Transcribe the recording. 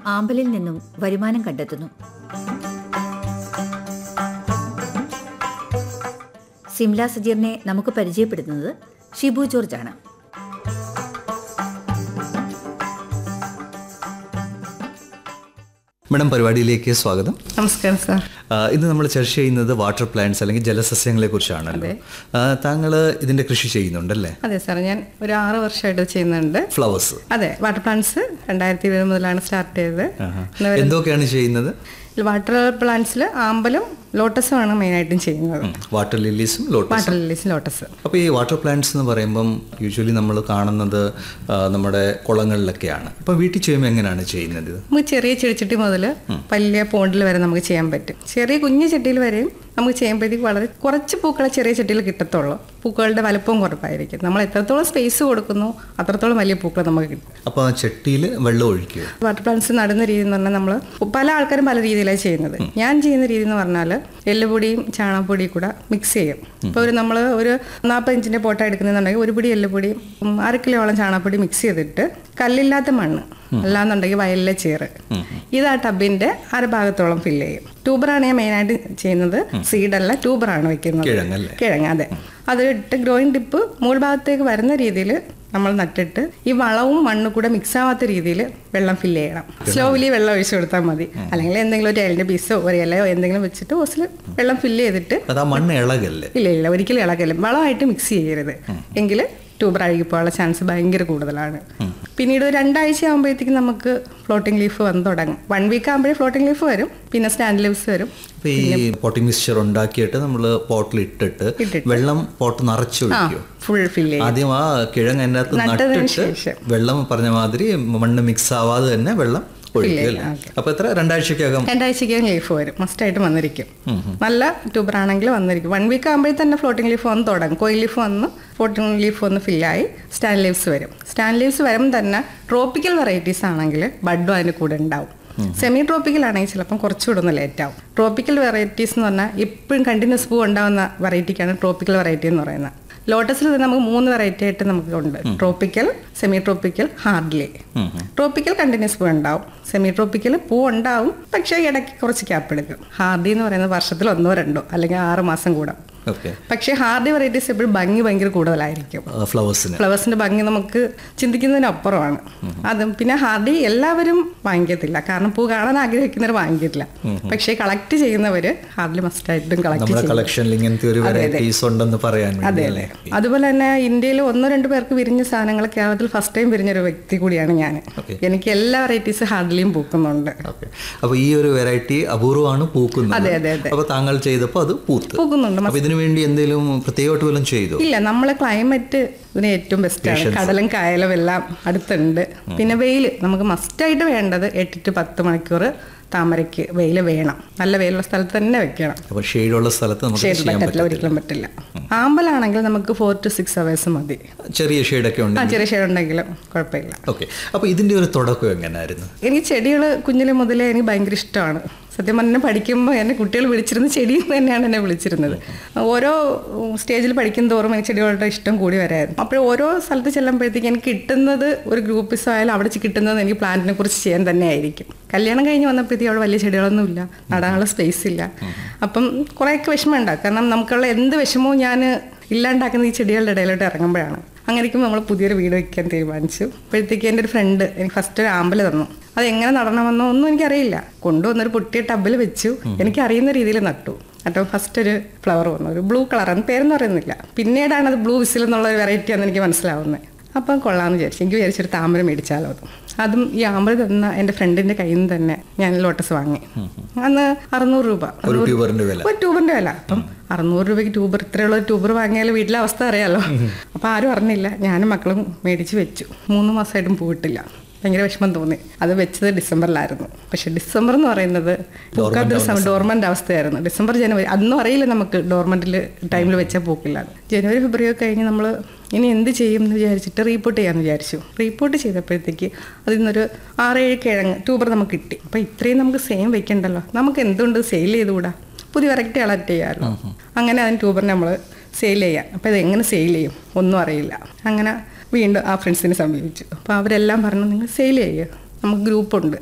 ആമ്പലിൽ നിന്നും വരുമാനം കണ്ടെത്തുന്നു സിംല സജീറിനെ നമുക്ക് പരിചയപ്പെടുത്തുന്നത് ഷിബു ജോർജാണ് മേഡം പരിപാടിയിലേക്ക് സ്വാഗതം നമസ്കാരം സാർ ആ, ഇന്ന് നമ്മൾ ചർച്ച ചെയ്യുന്നത് വാട്ടർ പ്ലാന്റ്സ് അല്ലെങ്കിൽ ജലസസ്യങ്ങളെ കുറിച്ചാണല്ലോ താങ്കൾ ഇതിന്റെ കൃഷി ചെയ്യുന്നുണ്ടല്ലേ അതെ സാർ ഞാൻ ഒരു ആറ് വർഷമായിട്ട് ചെയ്യുന്നുണ്ട് ഫ്ലവേഴ്സ് അതെ വാട്ടർ പ്ലാന്റ്സ് രണ്ടായിരത്തി ഇരുപത് മുതലാണ് സ്റ്റാർട്ട് ചെയ്തത് ഇന്ന് വരെ എന്തൊക്കെയാണ് ചെയ്യുന്നത് വാട്ടർ പ്ലാന്റ്സിൽ ആമ്പലും ലോട്ടസും ആണ് മെയിനായിട്ടും ചെയ്യുന്നത് വാട്ടർ ലില്ലീസും ലോട്ടസ് വാട്ടർ ലില്ലീസ് ലോട്ടസ് അപ്പോൾ ഈ വാട്ടർ പ്ലാന്റ്സ് എന്ന് പറയുമ്പം യൂഷ്വലി നമ്മൾ കാണുന്നത് ആ, നമ്മുടെ കുളങ്ങളിലൊക്കെയാണ് അപ്പോൾ വീട്ടിൽ ചെയ്യുമ്പോൾ എങ്ങനെയാണ് ചെയ്യുന്നത് ഇത്? നമുക്ക് ചെറിയ ചെടിച്ചട്ടി മുതൽ വലിയ പോണ്ടിൽ വരെ നമുക്ക് ചെയ്യാൻ പറ്റും ചെറിയ കുഞ്ഞു ചട്ടിയിൽ വരെയും നമുക്ക് ചെയ്യുമ്പോഴത്തേക്ക് വളരെ കുറച്ച് പൂക്കളെ ചെറിയ ചട്ടിയിൽ കിട്ടത്തുള്ളൂ പൂക്കളുടെ വലുപ്പവും കുറവായിരിക്കും നമ്മൾ എത്രത്തോളം സ്പേസ് കൊടുക്കുന്നു അത്രത്തോളം വലിയ പൂക്കൾ നമുക്ക് കിട്ടും അപ്പോൾ ആ ചട്ടിയിൽ വെള്ളം ഒഴിക്കുക വാട്ടർ പ്ലാന്റ്സ് നടുന്ന രീതി എന്ന് പറഞ്ഞാൽ നമ്മൾ പല ആൾക്കാരും പല രീതിയിലാണ് ചെയ്യുന്നത് ഞാൻ ചെയ്യുന്ന രീതി എന്ന് പറഞ്ഞാൽ എല്ലുപൊടിയും ചാണകപ്പൊടിയും കൂടെ മിക്സ് ചെയ്യും ഇപ്പോൾ ഒരു നമ്മൾ ഒരു നാൽപ്പത് ഇഞ്ചിൻ്റെ പോട്ട എടുക്കുന്നുണ്ടെങ്കിൽ ഒരു പിടി എല്ലുപൊടിയും ഉം, അര കിലോളം ചാണകപ്പൊടി മിക്സ് ചെയ്തിട്ട് കല്ലില്ലാത്ത മണ്ണ് അല്ലാന്നുണ്ടെങ്കിൽ വയലിലെ ചേറ് ഇത് ആ ടബിന്റെ അരഭാഗത്തോളം ഫില്ല് ചെയ്യും ട്യൂബറാണ് ഞാൻ മെയിനായിട്ട് ചെയ്യുന്നത് സീഡല്ല ട്യൂബറാണ് വെക്കുന്നത് കിഴങ്ങല്ലേ? കിഴങ്ങ് അതെ അത് ഇട്ട് ഗ്രോയിങ് ടിപ്പ് മുകൾ ഭാഗത്തേക്ക് വരുന്ന രീതിയിൽ നമ്മൾ നട്ടിട്ട് ഈ വളവും മണ്ണും കൂടെ മിക്സ് ആവാത്ത രീതിയിൽ വെള്ളം ഫില്ല് ചെയ്യണം സ്ലോലി വെള്ളം ഒഴിച്ചു കൊടുത്താൽ മതി അല്ലെങ്കിൽ എന്തെങ്കിലും ഒരു ഇലന്റെ പീസോ ഒരു ഇലയോ എന്തെങ്കിലും വെച്ചിട്ട് ഓസിൽ വെള്ളം ഫില്ല് ചെയ്തിട്ട് അത് ആ മണ്ണ് ഇളകല്ലേ ഇല്ല ഇല്ല ഒരിക്കലും ഇളകലും വളമായിട്ട് മിക്സ് ചെയ്യരുത് എങ്കിൽ ട്യൂബർ അഴുകിപ്പോകാനുള്ള ചാൻസ് ഭയങ്കര കൂടുതലാണ് പിന്നീട് ഒരു രണ്ടാഴ്ച ആകുമ്പോഴത്തേക്കും നമുക്ക് ഫ്ലോട്ടിംഗ് ലീഫ് വന്ന് തുടങ്ങും വൺ വീക്ക് ആകുമ്പോഴേ ഫ്ലോട്ടിംഗ് ലീഫ് വരും പിന്നെ സ്റ്റാൻഡ് ലീവ്സ് വരും അപ്പോൾ ഈ പോട്ടിംഗ് മിക്സ്ചർ ഉണ്ടാക്കിയിട്ട് നമ്മൾ പോട്ടിൽ ഇട്ടിട്ട് ഇട്ടിട്ട്. വെള്ളം പോട്ട് നിറച്ചൊഴിക്കുക ഫുൾ ഫില്ല് ചെയ്യും ആദ്യം ആ കിഴങ്ങ് അതിനകത്ത് നട്ടതിന് നട്ടിട്ട് ശേഷം. വെള്ളം പറഞ്ഞ മാതിരി മണ്ണ് മിക്സ് ആവാതെ തന്നെ വെള്ളം ഒഴിക്കുക അല്ലേ അപ്പൊ എത്ര രണ്ടാഴ്ചക്കകം രണ്ടാഴ്ചയ്ക്കകം ലീഫ് വരും മസ്റ്റായിട്ട് വന്നിരിക്കും നല്ല ട്യൂബർ ആണെങ്കിൽ വന്നിരിക്കും വൺ വീക്ക് ആകുമ്പോഴേ തന്നെ ഫ്ലോട്ടിംഗ് ലീഫ് വന്ന് തുടങ്ങും കോയിൽ ലീഫ് വന്ന് ഫ്ലോട്ടിംഗ് ലീഫ് വന്ന് ഫില്ലായി സ്റ്റാൻഡ് ലീവ്സ് വരും സ്റ്റാൻഡ് ലീവ്സ് വരുമ്പോൾ തന്നെ ട്രോപ്പിക്കൽ വെറൈറ്റീസ് ആണെങ്കിൽ ബഡും അതിന് കൂടെ ഉണ്ടാവും സെമി ട്രോപ്പിക്കൽ ആണെങ്കിൽ ചിലപ്പം കുറച്ചുകൂടെ ഒന്ന് ലേറ്റ് ആവും ട്രോപ്പിക്കൽ വെറൈറ്റീസ് എന്ന് പറഞ്ഞാൽ എപ്പോഴും കണ്ടിന്യൂസ് പൂ ഉണ്ടാവുന്ന വെറൈറ്റിക്കാണ് ട്രോപ്പിക്കൽ വെറൈറ്റി എന്ന് പറയുന്നത് ലോട്ടസിൽ തന്നെ നമുക്ക് മൂന്ന് വെറൈറ്റി ആയിട്ട് നമുക്ക് ഉണ്ട് tropical semi tropical hardly tropical continuous പൂ ഉണ്ടാവും സെമി ട്രോപ്പിക്കൽ പൂ ഉണ്ടാവും പക്ഷേ ഇടയ്ക്ക് കുറച്ച് ക്യാപ്പ് എടുക്കും ഹാർഡി എന്ന് പറയുന്നത് വർഷത്തിൽ ഒന്നോ രണ്ടോ അല്ലെങ്കിൽ ആറ് മാസം കൂടാം ഓക്കെ പക്ഷേ ഹാർഡി വെറൈറ്റീസ് എപ്പോഴും ഭംഗി ഭയങ്കര കൂടുതലായിരിക്കും ഫ്ലവേഴ്സിന് ഫ്ലവേഴ്സിന്റെ ഭംഗി നമുക്ക് ചിന്തിക്കുന്നതിനപ്പുറമാണ് അതും പിന്നെ ഹാർഡി എല്ലാവരും വാങ്ങിക്കത്തില്ല കാരണം പൂ കാണാൻ ആഗ്രഹിക്കുന്നവർ വാങ്ങിക്കില്ല പക്ഷേ കളക്ട് ചെയ്യുന്നവര് ഹാർഡി മസ്റ്റായിട്ടും കളക്ട് നമ്മുടെ ചെയ്യും കളക്ഷനിൽ ഇങ്ങനത്തെ ഒരു വെറൈറ്റീസ് ഉണ്ടെന്ന് പറയാൻ വേണ്ടി അതെ അല്ലേ അതെ അതുപോലെ തന്നെ ഇന്ത്യയിൽ ഒന്നോ രണ്ടു പേർക്ക് വിരിഞ്ഞ സാധനങ്ങൾ കേരളത്തിൽ ഫസ്റ്റ് ടൈം വിരിഞ്ഞൊരു വ്യക്തി കൂടിയാണ് ഞാൻ Okay. എനിക്ക് എല്ലാ വെറൈറ്റീസ് ഹാർഡിലിയും പൂക്കുന്നുണ്ട് ഓക്കെ അപ്പൊ ഈ ഒരു വെറൈറ്റി അപൂർവമാണ് പൂക്കുന്നത് അതെ, അതെ, അതെ. അപ്പൊ താങ്കൾ ചെയ്തപ്പോൾ അത് പൂത്ത് പൂക്കുന്നുണ്ട് അപ്പൊ ഇതിനു വേണ്ടി എന്തെങ്കിലും പ്രത്യേകമായിട്ട് വല്ലതും ചെയ്തു ഇല്ല നമ്മളെ ക്ലൈമറ്റ് ഇതിന് ഏറ്റവും ബെസ്റ്റാണ് കടലും കായലും എല്ലാം അടുത്തുണ്ട് പിന്നെ വെയിൽ നമുക്ക് മസ്റ്റായിട്ട് വേണ്ടത് എട്ട് ടു പത്ത് മണിക്കൂർ താമരയ്ക്ക് വെയിൽ വേണം നല്ല വെയിലുള്ള സ്ഥലത്ത് തന്നെ വെക്കണം അപ്പൊ ഷെയ്ഡുള്ള സ്ഥലത്ത് നമുക്ക് ഷെയ്ഡ് ചെയ്യാൻ പറ്റത്തില്ല ഒരിക്കലും പറ്റില്ല ആമ്പലാണെങ്കിൽ നമുക്ക് ഫോർ ടു സിക്സ് അവേഴ്സ് മതി പറ്റും ചെറിയ ഷെയ്ഡൊക്കെ ഉണ്ട് ആ ചെറിയ ഷെയ്ഡ് ഉണ്ടെങ്കിലും കുഴപ്പമില്ല ഓക്കെ അപ്പൊ ഇതിന്റെ ഒരു തുടക്കം എങ്ങനെയായിരുന്നു എനിക്ക് ചെടികൾ കുഞ്ഞിലെ മുതലേ എനിക്ക് ഭയങ്കര ഇഷ്ടമാണ് സത്യം പറഞ്ഞാൽ പഠിക്കുമ്പോൾ എന്നെ കുട്ടികൾ വിളിച്ചിരുന്ന ചെടി എന്ന് തന്നെയാണ് എന്നെ വിളിച്ചിരുന്നത് ഓരോ സ്റ്റേജിൽ പഠിക്കും തോറും എനിക്ക് ചെടികളുടെ ഇഷ്ടം കൂടി വരായിരുന്നു അപ്പോൾ ഓരോ സ്ഥലത്ത് ചെല്ലുമ്പോഴത്തേക്ക് എനിക്ക് കിട്ടുന്നത് ഒരു ഗ്രൂപ്പിസ് ആയാലും അവിടെ കിട്ടുന്നത് എനിക്ക് പ്ലാന്റിനെ കുറിച്ച് ചെയ്യാൻ തന്നെ ആയിരിക്കും കല്യാണം കഴിഞ്ഞ് വന്നപ്പോഴത്തേക്ക് അവിടെ വലിയ ചെടികളൊന്നും ഇല്ല നടാനുള്ള സ്പേസ് ഇല്ല അപ്പം കുറേയൊക്കെ വിഷമം ഉണ്ടാകും കാരണം നമുക്കുള്ള എന്ത് വിഷമവും ഞാൻ ഇല്ലാണ്ടാക്കുന്ന ഈ ചെടികളുടെ ഇടയിലോട്ട് ഇറങ്ങുമ്പോഴാണ് അങ്ങനെ ഇരിക്കുമ്പോൾ നമ്മൾ പുതിയൊരു വീട് വയ്ക്കാൻ തീരുമാനിച്ചു അപ്പോഴത്തേക്ക് എൻ്റെ ഒരു ഫ്രണ്ട് എനിക്ക് ഫസ്റ്റ് ഒരു ആമ്പൽ തന്നു അത് എങ്ങനെ നടണമെന്നോ ഒന്നും എനിക്കറിയില്ല കൊണ്ടുവന്നൊരു പൊട്ടിയ ടബിൽ വെച്ചു എനിക്ക് അറിയുന്ന രീതിയിൽ നട്ടു നട്ടപ്പോൾ ഫസ്റ്റ് ഒരു ഫ്ലവർ വന്നു ഒരു ബ്ലൂ കളറാണ് പേരെന്ന് പറയുന്നില്ല പിന്നീടാണ് അത് ബ്ലൂ വിസിൽ എന്നുള്ള ഒരു വെറൈറ്റി ആണെന്ന് എനിക്ക് മനസ്സിലാവുന്നത് അപ്പം കൊള്ളാമെന്ന് വിചാരിച്ചു എനിക്ക് വിചാരിച്ചൊരു താമര മേടിച്ചാലോ അത് അതും ഈ ആമ്പൽ തന്ന എൻ്റെ ഫ്രണ്ടിൻ്റെ കയ്യിൽ നിന്ന് തന്നെ ഞാൻ ലോട്ടസ് വാങ്ങി അന്ന് അറുന്നൂറ് രൂപ ഒരു ട്യൂബറിന്റെ വില ഒരു ട്യൂബറിന്റെ വില അപ്പം അറുന്നൂറ് രൂപയ്ക്ക് ട്യൂബർ ഇത്രയുള്ള ഒരു ട്യൂബർ വാങ്ങിയാൽ വീട്ടിലെ അവസ്ഥ അറിയാലോ അപ്പം ആരും അറിഞ്ഞില്ല ഞാനും മക്കളും മേടിച്ച് വെച്ചു മൂന്ന് മാസമായിട്ടും പോയിട്ടില്ല ഭയങ്കര വിഷമം തോന്നി അത് വെച്ചത് ഡിസംബറിലായിരുന്നു പക്ഷെ ഡിസംബർ എന്ന് പറയുന്നത് പൂക്കാത്തൊരു സമയം ഡോർമൻ്റ് അവസ്ഥയായിരുന്നു ഡിസംബർ ജനുവരി അതൊന്നും അറിയില്ല നമുക്ക് ഡോർമെൻറ്റിൽ ടൈമിൽ വെച്ചാൽ പൂക്കില്ല ജനുവരി ഫെബ്രുവരി ഒക്കെ കഴിഞ്ഞ് നമ്മൾ ഇനി എന്ത് ചെയ്യും എന്ന് വിചാരിച്ചിട്ട് റീപ്പോർട്ട് ചെയ്യാമെന്ന് വിചാരിച്ചു റീപ്പോർട്ട് ചെയ്തപ്പോഴത്തേക്ക് അതിൽ നിന്നൊരു ആറേഴ് കിഴങ്ങ് ട്യൂബർ നമുക്ക് കിട്ടി അപ്പോൾ ഇത്രയും നമുക്ക് സെയിം വെക്കണ്ടല്ലോ നമുക്ക് എന്തുകൊണ്ട് സെയിൽ ചെയ്തുകൂടാ പുതിയ വെറൈറ്റി കളക്ട് ചെയ്യാമല്ലോ അങ്ങനെ അതിന് ട്യൂബറിനെ നമ്മൾ സെയിൽ ചെയ്യാം അപ്പോൾ ഇത് എങ്ങനെ സെയിൽ ചെയ്യും ഒന്നും അറിയില്ല അങ്ങനെ വീണ്ടും ആ ഫ്രണ്ട്സിനെ സമീപിച്ചു അപ്പോൾ അവരെല്ലാം പറഞ്ഞു നിങ്ങൾ സെയിൽ ചെയ്യുക നമുക്ക് ഗ്രൂപ്പുണ്ട്